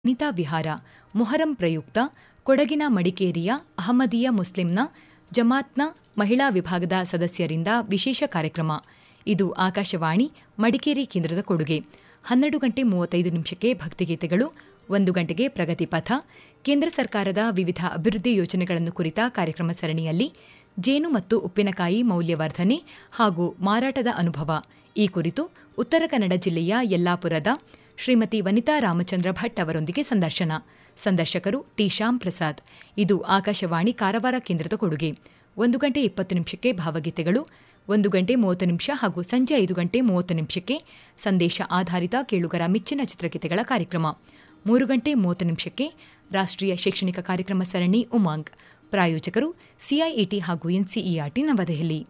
ವನಿತಾ ವಿಹಾರ ಮೊಹರಂ ಪ್ರಯುಕ್ತ ಕೊಡಗಿನ ಮಡಿಕೇರಿಯ ಅಹಮದಿಯಾ ಮುಸ್ಲಿಂನ ಜಮಾತ್ನ ಮಹಿಳಾ ವಿಭಾಗದ ಸದಸ್ಯರಿಂದ ವಿಶೇಷ ಕಾರ್ಯಕ್ರಮ ಇದು ಆಕಾಶವಾಣಿ ಮಡಿಕೇರಿ ಕೇಂದ್ರದ ಕೊಡುಗೆ ಹನ್ನೆರಡು ಗಂಟೆ ಮೂವತ್ತೈದು ನಿಮಿಷಕ್ಕೆ ಭಕ್ತಿಗೀತೆಗಳು ಒಂದು ಗಂಟೆಗೆ ಪ್ರಗತಿ ಪಥ ಕೇಂದ್ರ ಸರ್ಕಾರದ ವಿವಿಧ ಅಭಿವೃದ್ಧಿ ಯೋಜನೆಗಳನ್ನು ಕುರಿತ ಕಾರ್ಯಕ್ರಮ ಸರಣಿಯಲ್ಲಿ ಜೇನು ಮತ್ತು ಉಪ್ಪಿನಕಾಯಿ ಮೌಲ್ಯವರ್ಧನೆ ಹಾಗೂ ಮಾರಾಟದ ಅನುಭವ ಈ ಕುರಿತು ಉತ್ತರ ಕನ್ನಡ ಜಿಲ್ಲೆಯ ಯಲ್ಲಾಪುರದ ಶ್ರೀಮತಿ ವನಿತಾ ರಾಮಚಂದ್ರ ಭಟ್ ಅವರೊಂದಿಗೆ ಸಂದರ್ಶನ ಸಂದರ್ಶಕರು ಟಿ ಶ್ಯಾಮ್ ಪ್ರಸಾದ್ ಇದು ಆಕಾಶವಾಣಿ ಕಾರವಾರ ಕೇಂದ್ರದ ಕೊಡುಗೆ ಒಂದು ಗಂಟೆ ಇಪ್ಪತ್ತು ನಿಮಿಷಕ್ಕೆ ಭಾವಗೀತೆಗಳು ಒಂದು ಗಂಟೆ ಮೂವತ್ತು ನಿಮಿಷ ಹಾಗೂ ಸಂಜೆ ಐದು ಗಂಟೆ ಮೂವತ್ತು ನಿಮಿಷಕ್ಕೆ ಸಂದೇಶ ಆಧಾರಿತ ಕೇಳುಗರ ಮೆಚ್ಚಿನ ಚಿತ್ರಗೀತೆಗಳ ಕಾರ್ಯಕ್ರಮ ಮೂರು ಗಂಟೆ ಮೂವತ್ತು ನಿಮಿಷಕ್ಕೆ ರಾಷ್ಟ್ರೀಯ ಶೈಕ್ಷಣಿಕ ಕಾರ್ಯಕ್ರಮ ಸರಣಿ ಉಮಾಂಗ್ ಪ್ರಾಯೋಜಕರು ಸಿಐಇಟಿ ಹಾಗೂ ಎನ್ಸಿಇಆರ್ಟಿ ನವದೆಹಲಿ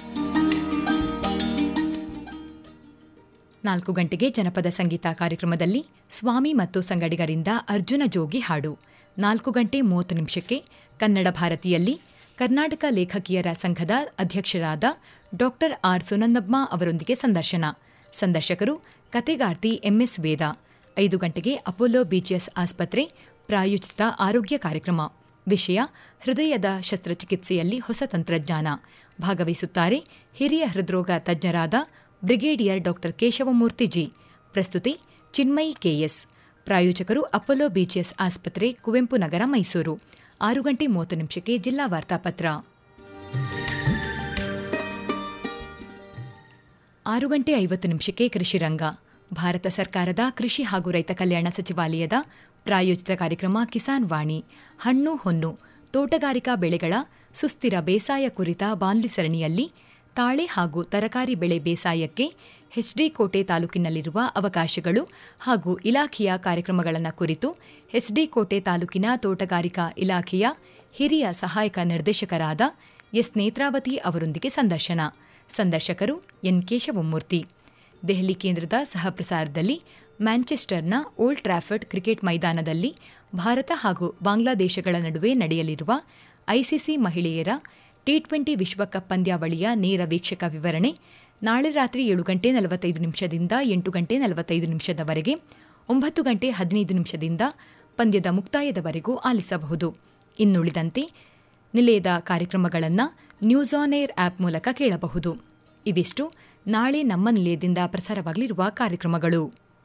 ನಾಲ್ಕು ಗಂಟೆಗೆ ಜನಪದ ಸಂಗೀತ ಕಾರ್ಯಕ್ರಮದಲ್ಲಿ ಸ್ವಾಮಿ ಮತ್ತು ಸಂಗಡಿಗರಿಂದ ಅರ್ಜುನ ಜೋಗಿ ಹಾಡು ನಾಲ್ಕು ಗಂಟೆ ಮೂವತ್ತು ನಿಮಿಷಕ್ಕೆ ಕನ್ನಡ ಭಾರತಿಯಲ್ಲಿ ಕರ್ನಾಟಕ ಲೇಖಕಿಯರ ಸಂಘದ ಅಧ್ಯಕ್ಷರಾದ ಡಾಕ್ಟರ್ ಆರ್ ಸುನಂದಮ್ಮ ಅವರೊಂದಿಗೆ ಸಂದರ್ಶನ ಸಂದರ್ಶಕರು ಕತೆಗಾರ್ತಿ ಎಂಎಸ್ ವೇದ ಐದು ಗಂಟೆಗೆ ಅಪೋಲೋ ಬಿಜಿಎಸ್ ಆಸ್ಪತ್ರೆ ಪ್ರಾಯೋಜಿತ ಆರೋಗ್ಯ ಕಾರ್ಯಕ್ರಮ ವಿಷಯ ಹೃದಯದ ಶಸ್ತ್ರಚಿಕಿತ್ಸೆಯಲ್ಲಿ ಹೊಸ ತಂತ್ರಜ್ಞಾನ ಭಾಗವಹಿಸುತ್ತಾರೆ ಹಿರಿಯ ಹೃದ್ರೋಗ ತಜ್ಞರಾದ ಬ್ರಿಗೇಡಿಯರ್ ಡಾಕ್ಟರ್ ಕೇಶವಮೂರ್ತಿ ಜಿ ಪ್ರಸ್ತುತಿ ಚಿನ್ಮಯಿ ಕೆಎಸ್ ಪ್ರಾಯೋಜಕರು ಅಪೋಲೋ ಬಿಜಿಎಸ್ ಆಸ್ಪತ್ರೆ ಕುವೆಂಪು ನಗರ ಮೈಸೂರು ಆರು ಗಂಟೆ ಮೂವತ್ತು ನಿಮಿಷಕ್ಕೆ ಜಿಲ್ಲಾ ವಾರ್ತಾಪತ್ರ ಆರು ಗಂಟೆ ಐವತ್ತು ನಿಮಿಷಕ್ಕೆ ಕೃಷಿರಂಗ ಭಾರತ ಸರ್ಕಾರದ ಕೃಷಿ ಹಾಗೂ ರೈತ ಕಲ್ಯಾಣ ಸಚಿವಾಲಯದ ಪ್ರಾಯೋಜಿತ ಕಾರ್ಯಕ್ರಮ ಕಿಸಾನ್ ವಾಣಿ ಹಣ್ಣು ಹೊನ್ನು ತೋಟಗಾರಿಕಾ ಬೆಳೆಗಳ ಸುಸ್ಥಿರ ಬೇಸಾಯ ಕುರಿತ ಬಾನುಲಿ ಸರಣಿಯಲ್ಲಿ ತಾಳೆ ಹಾಗೂ ತರಕಾರಿ ಬೆಳೆ ಬೇಸಾಯಕ್ಕೆ ಎಚ್ಡಿ ಕೋಟೆ ತಾಲೂಕಿನಲ್ಲಿರುವ ಅವಕಾಶಗಳು ಹಾಗೂ ಇಲಾಖೆಯ ಕಾರ್ಯಕ್ರಮಗಳನ್ನು ಕುರಿತು ಎಚ್ಡಿ ಕೋಟೆ ತಾಲೂಕಿನ ತೋಟಗಾರಿಕಾ ಇಲಾಖೆಯ ಹಿರಿಯ ಸಹಾಯಕ ನಿರ್ದೇಶಕರಾದ ಎಸ್ ನೇತ್ರಾವತಿ ಅವರೊಂದಿಗೆ ಸಂದರ್ಶನ ಸಂದರ್ಶಕರು ಎನ್ ಕೇಶವಮೂರ್ತಿ ದೆಹಲಿ ಕೇಂದ್ರದ ಸಹಪ್ರಸಾರದಲ್ಲಿ ಮ್ಯಾಂಚೆಸ್ಟರ್ನ ಓಲ್ಡ್ ಟ್ರಾಫರ್ಡ್ ಕ್ರಿಕೆಟ್ ಮೈದಾನದಲ್ಲಿ ಭಾರತ ಹಾಗೂ ಬಾಂಗ್ಲಾದೇಶಗಳ ನಡುವೆ ನಡೆಯಲಿರುವ ಐಸಿಸಿ ಮಹಿಳೆಯರ ಟಿ ಟ್ವೆಂಟಿ ವಿಶ್ವಕಪ್ ಪಂದ್ಯಾವಳಿಯ ನೇರ ವೀಕ್ಷಕ ವಿವರಣೆ ನಾಳೆ ರಾತ್ರಿ ಏಳು ಗಂಟೆ ನಲವತ್ತೈದು ನಿಮಿಷದಿಂದ ಎಂಟು ಗಂಟೆ ನಲವತ್ತೈದು ನಿಮಿಷದವರೆಗೆ ಒಂಬತ್ತು ಗಂಟೆ ಹದಿನೈದು ನಿಮಿಷದಿಂದ ಪಂದ್ಯದ ಮುಕ್ತಾಯದವರೆಗೂ ಆಲಿಸಬಹುದು ಇನ್ನುಳಿದಂತೆ ನಿಲಯದ ಕಾರ್ಯಕ್ರಮಗಳನ್ನು ನ್ಯೂಸ್ ಆನ್ ಏರ್ ಆಪ್ ಮೂಲಕ ಕೇಳಬಹುದು ಇವಿಷ್ಟು ನಾಳೆ ನಮ್ಮ ನಿಲಯದಿಂದ ಪ್ರಸಾರವಾಗಲಿರುವ ಕಾರ್ಯಕ್ರಮಗಳು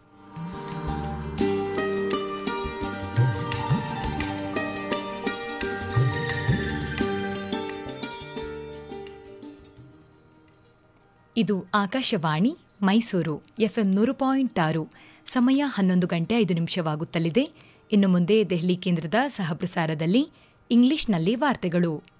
ಇದು ಆಕಾಶವಾಣಿ ಮೈಸೂರು ಎಫ್ಎಂ ನೂರು ಪಾಯಿಂಟ್ ಆರು ಸಮಯ ಹನ್ನೊಂದು ಗಂಟೆ ಐದು ನಿಮಿಷವಾಗುತ್ತಲಿದೆ ಇನ್ನು ಮುಂದೆ ದೆಹಲಿ ಕೇಂದ್ರದ ಸಹಪ್ರಸಾರದಲ್ಲಿ ಇಂಗ್ಲಿಷ್ನಲ್ಲಿ ವಾರ್ತೆಗಳು